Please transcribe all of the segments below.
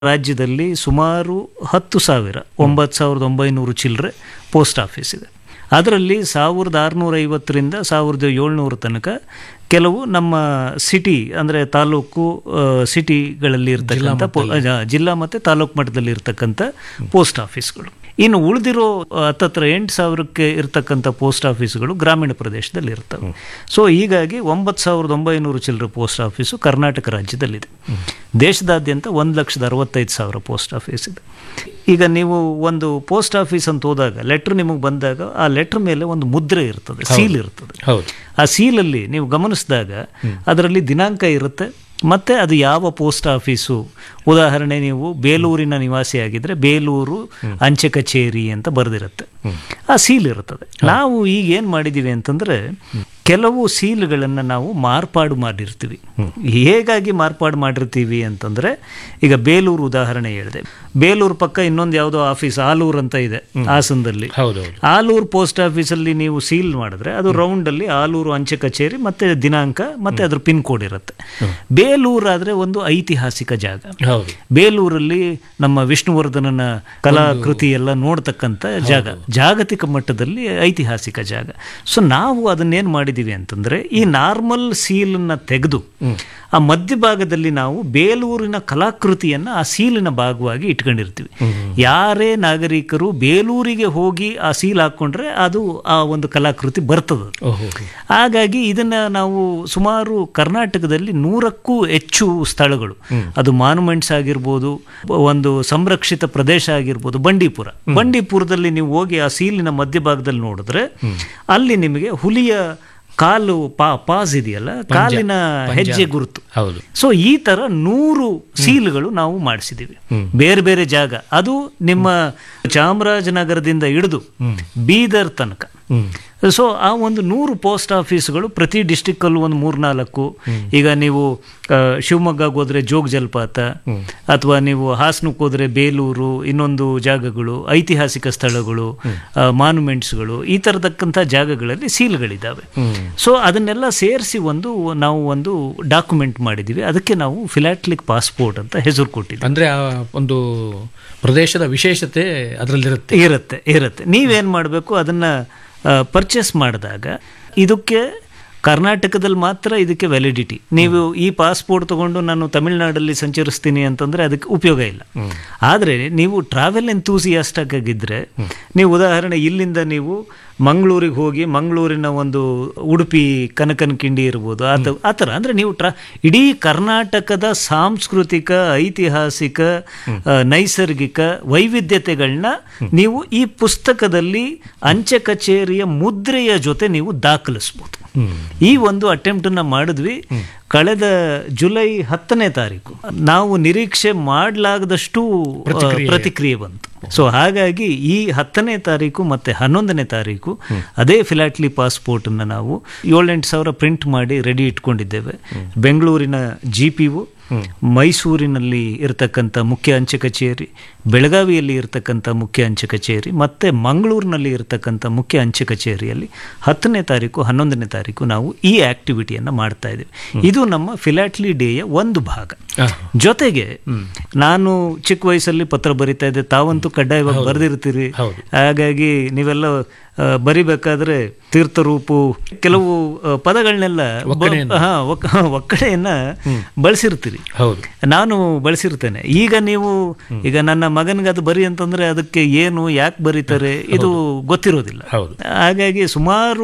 ರಾಜ್ಯದಲ್ಲಿ ಸುಮಾರು ಹತ್ತು ಸಾವಿರ ಒಂಬತ್ತು ಸಾವಿರದ ಒಂಬೈನೂರು ಚಿಲ್ಲರೆ ಪೋಸ್ಟ್ ಆಫೀಸ್ ಇದೆ ಅದರಲ್ಲಿ ಸಾವಿರದ ಆರುನೂರ ಐವತ್ತರಿಂದ ಸಾವಿರದ ಏಳ್ನೂರು ತನಕ ಕೆಲವು ನಮ್ಮ ಸಿಟಿ ಅಂದರೆ ತಾಲೂಕು ಆ, ಸಿಟಿಗಳಲ್ಲಿ ಇರ್ತಕ್ಕಂಥ ಪೋ- ಆ, ಜಿಲ್ಲಾ ಮತ್ತು ತಾಲೂಕು ಮಟ್ಟದಲ್ಲಿ ಇರ್ತಕ್ಕಂಥ ಪೋಸ್ಟ್ ಆಫೀಸ್ಗಳು ಇನ್ನು ಉಳಿದಿರೋ ಹತ್ತತ್ರ ಎಂಟು ಸಾವಿರಕ್ಕೆ ಇರ್ತಕ್ಕಂಥ ಪೋಸ್ಟ್ ಆಫೀಸ್ಗಳು ಗ್ರಾಮೀಣ ಪ್ರದೇಶದಲ್ಲಿ ಇರ್ತವೆ ಸೊ ಹೀಗಾಗಿ ಒಂಬತ್ತು ಸಾವಿರದ ಒಂಬೈನೂರು ಚಿಲ್ಲರೆ ಪೋಸ್ಟ್ ಆಫೀಸು ಕರ್ನಾಟಕ ರಾಜ್ಯದಲ್ಲಿದೆ ದೇಶದಾದ್ಯಂತ ಒಂದು ಲಕ್ಷದ ಅರವತ್ತೈದು ಸಾವಿರ ಪೋಸ್ಟ್ ಆಫೀಸ್ ಇದೆ ಈಗ ನೀವು ಒಂದು ಪೋಸ್ಟ್ ಆಫೀಸ್ ಅಂತ ಹೋದಾಗ ಲೆಟ್ರ್ ನಿಮಗೆ ಬಂದಾಗ ಆ ಲೆಟ್ರ್ ಮೇಲೆ ಒಂದು ಮುದ್ರೆ ಇರ್ತದೆ ಸೀಲ್ ಇರ್ತದೆ ಹೌದು ಆ ಸೀಲಲ್ಲಿ ನೀವು ಗಮನಿಸಿದಾಗ ಅದರಲ್ಲಿ ದಿನಾಂಕ ಇರುತ್ತೆ ಮತ್ತೆ ಅದು ಯಾವ ಪೋಸ್ಟ್ ಆಫೀಸು ಉದಾಹರಣೆ ನೀವು ಬೇಲೂರಿನ ನಿವಾಸಿಯಾಗಿದ್ದರೆ ಬೇಲೂರು ಅಂಚೆ ಕಚೇರಿ ಅಂತ ಬರೆದಿರುತ್ತೆ ಆ ಸೀಲ್ ಇರುತ್ತದೆ ನಾವು ಈಗ ಏನು ಮಾಡಿದ್ದೀವಿ ಅಂತಂದರೆ ಕೆಲವು ಸೀಲ್ಗಳನ್ನು ನಾವು ಮಾರ್ಪಾಡು ಮಾಡಿರ್ತೀವಿ ಹೇಗಾಗಿ ಮಾರ್ಪಾಡು ಮಾಡಿರ್ತೀವಿ ಅಂತಂದರೆ ಈಗ ಬೇಲೂರು ಉದಾಹರಣೆ ಹೇಳಿದೆ ಬೇಲೂರು ಪಕ್ಕ ಇನ್ನೊಂದು ಯಾವುದೋ ಆಫೀಸ್ ಆಲೂರು ಅಂತ ಇದೆ ಹಾಸನದಲ್ಲಿ ಹೌದೌದು ಆಲೂರು ಪೋಸ್ಟ್ ಆಫೀಸಲ್ಲಿ ನೀವು ಸೀಲ್ ಮಾಡಿದ್ರೆ ಅದು ರೌಂಡಲ್ಲಿ ಆಲೂರು ಅಂಚೆ ಕಚೇರಿ ಮತ್ತೆ ದಿನಾಂಕ ಮತ್ತೆ ಅದ್ರ ಪಿನ್ ಕೋಡ್ ಇರುತ್ತೆ ಬೇಲೂರು ಆದರೆ ಒಂದು ಐತಿಹಾಸಿಕ ಜಾಗ ಹೌದು ಬೇಲೂರಲ್ಲಿ ನಮ್ಮ ವಿಷ್ಣುವರ್ಧನನ ಕಲಾಕೃತಿ ಎಲ್ಲ ನೋಡ್ತಕ್ಕಂಥ ಜಾಗ ಜಾಗತಿಕ ಮಟ್ಟದಲ್ಲಿ ಐತಿಹಾಸಿಕ ಜಾಗ ಸೊ ನಾವು ಅದನ್ನೇನು ಮಾಡಿದ್ದೀವಿ ಅಂತಂದರೆ ಈ ನಾರ್ಮಲ್ ಸೀಲನ್ನು ತೆಗೆದು ಆ ಮಧ್ಯಭಾಗದಲ್ಲಿ ನಾವು ಬೇಲೂರಿನ ಕಲಾಕೃತಿಯನ್ನು ಆ ಸೀಲಿನ ಭಾಗವಾಗಿ ಇಟ್ಕೊಂಡಿರ್ತೀವಿ ಯಾರೇ ನಾಗರಿಕರು ಬೇಲೂರಿಗೆ ಹೋಗಿ ಆ ಸೀಲ್ ಹಾಕ್ಕೊಂಡ್ರೆ ಅದು ಆ ಒಂದು ಕಲಾಕೃತಿ ಬರ್ತದೆ ಓಹೋ ಹಾಗಾಗಿ ಇದನ್ನ ನಾವು ಸುಮಾರು ಕರ್ನಾಟಕದಲ್ಲಿ ನೂರಕ್ಕೂ ಹೆಚ್ಚು ಸ್ಥಳಗಳು ಅದು ಮಾನ್ಯುಮೆಂಟ್ಸ್ ಆಗಿರ್ಬೋದು ಒಂದು ಸಂರಕ್ಷಿತ ಪ್ರದೇಶ ಆಗಿರ್ಬೋದು ಬಂಡೀಪುರ ಬಂಡೀಪುರದಲ್ಲಿ ನೀವು ಹೋಗಿ ಆ ಸೀಲಿನ ಮಧ್ಯಭಾಗದಲ್ಲಿ ನೋಡಿದ್ರೆ ಅಲ್ಲಿ ನಿಮಗೆ ಹುಲಿಯ ಕಾಲು ಪಾ ಪಾಸ್ ಇದೆಯಲ್ಲ ಕಾಲಿನ ಹೆಜ್ಜೆ ಗುರುತು ಹೌದು ಸೊ ಈ ತರ ನೂರು ಸೀಲ್ಗಳು ನಾವು ಮಾಡಿಸಿದ್ದೀವಿ ಬೇರೆ ಬೇರೆ ಜಾಗ ಅದು ನಿಮ್ಮ ಚಾಮರಾಜನಗರದಿಂದ ಹಿಡಿದು ಬೀದರ್ ತನಕ ಸೊ ಆ ಒಂದು ನೂರು ಪೋಸ್ಟ್ ಆಫೀಸ್ಗಳು ಪ್ರತಿ ಡಿಸ್ಟಿಕ್ಕಲ್ಲೂ ಒಂದು ಮೂರ್ನಾಲ್ಕು ಈಗ ನೀವು ಆ, ಶಿವಮೊಗ್ಗಕ್ಕೆ ಹೋದ್ರೆ ಜೋಗ ಜಲಪಾತ ಅಥವಾ ನೀವು ಹಾಸನಕ್ಕೆ ಹೋದ್ರೆ ಬೇಲೂರು ಇನ್ನೊಂದು ಜಾಗಗಳು ಐತಿಹಾಸಿಕ ಸ್ಥಳಗಳು ಮಾನ್ಯುಮೆಂಟ್ಸ್ಗಳು ಈ ಥರದಕ್ಕಂಥ ಜಾಗಗಳಲ್ಲಿ ಸೀಲ್ಗಳಿದ್ದಾವೆ ಸೊ ಅದನ್ನೆಲ್ಲ ಸೇರಿಸಿ ಒಂದು ನಾವು ಒಂದು ಡಾಕ್ಯುಮೆಂಟ್ ಮಾಡಿದ್ದೀವಿ ಅದಕ್ಕೆ ನಾವು ಫಿಲಾಟ್ಲಿಕ್ ಪಾಸ್ಪೋರ್ಟ್ ಅಂತ ಹೆಸರು ಕೊಟ್ಟಿದ್ದೀವಿ ಅಂದ್ರೆ ಆ ಒಂದು ಪ್ರದೇಶದ ವಿಶೇಷತೆ ಅದರಲ್ಲಿರುತ್ತೆ ಇರುತ್ತೆ ಇರುತ್ತೆ ನೀವೇನು ಮಾಡಬೇಕು ಅದನ್ನ ಪರ್ಚೇಸ್ ಮಾಡಿದಾಗ ಇದಕ್ಕೆ ಕರ್ನಾಟಕದಲ್ಲಿ ಮಾತ್ರ ಇದಕ್ಕೆ ವ್ಯಾಲಿಡಿಟಿ ನೀವು ಈ ಪಾಸ್ಪೋರ್ಟ್ ತಗೊಂಡು ನಾನು ತಮಿಳ್ನಾಡಲ್ಲಿ ಸಂಚರಿಸ್ತೀನಿ ಅಂತಂದ್ರೆ ಅದಕ್ಕೆ ಉಪಯೋಗ ಇಲ್ಲ ಆದರೆ ನೀವು ಟ್ರಾವೆಲ್ ಎಂತೂಸಿಯಾಸ್ಟ್ ಆಗಿದ್ದರೆ ನೀವು ಉದಾಹರಣೆ ಇಲ್ಲಿಂದ ನೀವು ಮಂಗಳೂರಿಗೆ ಹೋಗಿ ಮಂಗಳೂರಿನ ಒಂದು ಉಡುಪಿ ಕನಕನ ಕಿಂಡಿ ಇರ್ಬೋದು ಆ ತ- ಆ ಥರ ಅಂದರೆ ನೀವು ಟ್ರಾ ಇಡೀ ಕರ್ನಾಟಕದ ಸಾಂಸ್ಕೃತಿಕ ಐತಿಹಾಸಿಕ ಆ, ನೈಸರ್ಗಿಕ ವೈವಿಧ್ಯತೆಗಳನ್ನ ನೀವು ಈ ಪುಸ್ತಕದಲ್ಲಿ ಅಂಚೆ ಕಚೇರಿಯ ಮುದ್ರೆಯ ಜೊತೆ ನೀವು ದಾಖಲಿಸ್ಬೋದು ಈ ಒಂದು ಅಟೆಂಪ್ಟನ್ನು ಮಾಡಿದ್ವಿ ಕಳೆದ ಜುಲೈ ಹತ್ತನೇ ತಾರೀಕು ನಾವು ನಿರೀಕ್ಷೆ ಮಾಡಲಾಗದಷ್ಟು ಪ್ರತಿಕ್ರಿಯೆ ಬಂತು ಸೊ ಹಾಗಾಗಿ ಈ ಹತ್ತನೇ ತಾರೀಕು ಮತ್ತೆ ಹನ್ನೊಂದನೇ ತಾರೀಕು ಅದೇ ಫಿಲಾಟ್ಲಿ ಪಾಸ್ಪೋರ್ಟನ್ನು ನಾವು ಏಳೆಂಟು ಸಾವಿರ ಪ್ರಿಂಟ್ ಮಾಡಿ ರೆಡಿ ಇಟ್ಕೊಂಡಿದ್ದೇವೆ ಬೆಂಗಳೂರಿನ ಜಿ ಪಿ ಮೈಸೂರಿನಲ್ಲಿ ಇರತಕ್ಕಂಥ ಮುಖ್ಯ ಅಂಚೆ ಕಚೇರಿ ಬೆಳಗಾವಿಯಲ್ಲಿ ಇರತಕ್ಕಂಥ ಮುಖ್ಯ ಅಂಚೆ ಕಚೇರಿ ಮತ್ತು ಮಂಗಳೂರಿನಲ್ಲಿ ಇರತಕ್ಕಂಥ ಮುಖ್ಯ ಅಂಚೆ ಕಚೇರಿಯಲ್ಲಿ ಹತ್ತನೇ ತಾರೀಕು ಹನ್ನೊಂದನೇ ತಾರೀಕು ನಾವು ಈ ಆಕ್ಟಿವಿಟಿಯನ್ನು ಮಾಡ್ತಾ ಇದ್ದೀವಿ ಇದು ನಮ್ಮ ಫಿಲಾಟ್ಲಿ ಡೇಯ ಒಂದು ಭಾಗ ಜೊತೆಗೆ ನಾನು ಚಿಕ್ಕ ವಯಸ್ಸಲ್ಲಿ ಪತ್ರ ಬರಿತಾ ಇದ್ದೆ ತಾವಂತೂ ಕಡ್ಡಾಯವಾಗಿ ಬರೆದಿರ್ತೀರಿ ಹಾಗಾಗಿ ನೀವೆಲ್ಲ ಆ, ಬರಿಬೇಕಾದ್ರೆ ತೀರ್ಥರೂಪು ಕೆಲವು ಆ, ಪದಗಳನ್ನೆಲ್ಲ ಬ- ಹಾ, ಒಕ್- ಒಕ್ಕಡೆಯನ್ನ ಬಳಸಿರ್ತೀರಿ ಹೌದು ನಾನು ಬಳಸಿರ್ತೇನೆ ಈಗ ನೀವು ಈಗ ನನ್ನ ಮಗನಿಗೆ ಅದು ಬರಿ ಅಂತಂದ್ರೆ ಅದಕ್ಕೆ ಏನು ಯಾಕೆ ಬರೀತಾರೆ ಇದು ಗೊತ್ತಿರೋದಿಲ್ಲ ಹೌದು. ಹಾಗಾಗಿ ಸುಮಾರು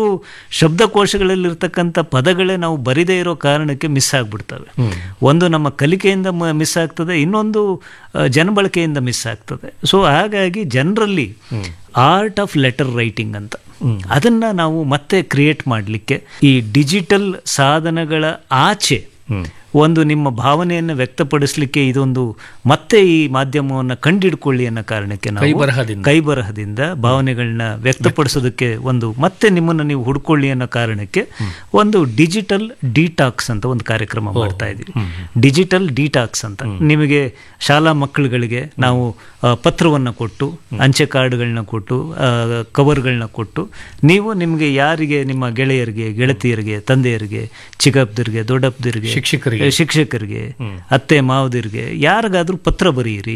ಶಬ್ದಕೋಶಗಳಲ್ಲಿರ್ತಕ್ಕಂಥ ಪದಗಳೇ ನಾವು ಬರಿದೇ ಇರೋ ಕಾರಣಕ್ಕೆ ಮಿಸ್ ಆಗ್ಬಿಡ್ತವೆ ಒಂದು ನಮ್ಮ ಕಲಿಕೆಯಿಂದ ಮಿಸ್ ಆಗ್ತದೆ ಇನ್ನೊಂದು ಆ, ಜನಬಳಕೆಯಿಂದ ಮಿಸ್ ಆಗ್ತದೆ ಸೊ ಹಾಗಾಗಿ ಜನರಲ್ಲಿ ಆರ್ಟ್ ಆಫ್ ಲೆಟರ್ ರೈಟಿಂಗ್ ಅಂತ ಅದನ್ನ ನಾವು ಮತ್ತೆ ಕ್ರಿಯೇಟ್ ಮಾಡಲಿಕ್ಕೆ ಈ ಡಿಜಿಟಲ್ ಸಾಧನಗಳ ಆಚೆ ಒಂದು ನಿಮ್ಮ ಭಾವನೆಯನ್ನು ವ್ಯಕ್ತಪಡಿಸಲಿಕ್ಕೆ ಇದೊಂದು ಮತ್ತೆ ಈ ಮಾಧ್ಯಮವನ್ನು ಕಂಡಿಡ್ಕೊಳ್ಳಿ ಅನ್ನೋ ಕಾರಣಕ್ಕೆ ನಾವು ಕೈಬರಹದಿಂದ. ಕೈಬರಹದಿಂದ ಭಾವನೆಗಳನ್ನ ವ್ಯಕ್ತಪಡಿಸೋದಕ್ಕೆ ಒಂದು ಮತ್ತೆ ನಿಮ್ಮನ್ನು ನೀವು ಹುಡ್ಕೊಳ್ಳಿ ಅನ್ನೋ ಕಾರಣಕ್ಕೆ ಒಂದು ಡಿಜಿಟಲ್ ಡಿಟಾಕ್ಸ್ ಅಂತ ಒಂದು ಕಾರ್ಯಕ್ರಮ ಮಾಡ್ತಾ ಇದ್ದೀವಿ ಡಿಜಿಟಲ್ ಡಿಟಾಕ್ಸ್ ಅಂತ ನಿಮಗೆ ಶಾಲಾ ಮಕ್ಕಳುಗಳಿಗೆ ನಾವು ಆ, ಪತ್ರವನ್ನು ಕೊಟ್ಟು ಅಂಚೆ ಕಾರ್ಡ್ಗಳನ್ನ ಕೊಟ್ಟು ಕವರ್ಗಳನ್ನ ಕೊಟ್ಟು ನೀವು ನಿಮಗೆ ಯಾರಿಗೆ ನಿಮ್ಮ ಗೆಳೆಯರಿಗೆ ಗೆಳತಿಯರಿಗೆ ತಂದೆಯರಿಗೆ ಚಿಕ್ಕಪ್ಪದಿರಿಗೆ ದೊಡ್ಡಪ್ಪದಿರಿಗೆ ಶಿಕ್ಷಕರಿಗೆ ಶಿಕ್ಷಕರಿಗೆ ಶಿಕ್ಷಕರಿಗೆ ಅತ್ತೆ ಮಾವದಿರಿಗೆ ಯಾರಿಗಾದ್ರೂ ಪತ್ರ ಬರೆಯಿರಿ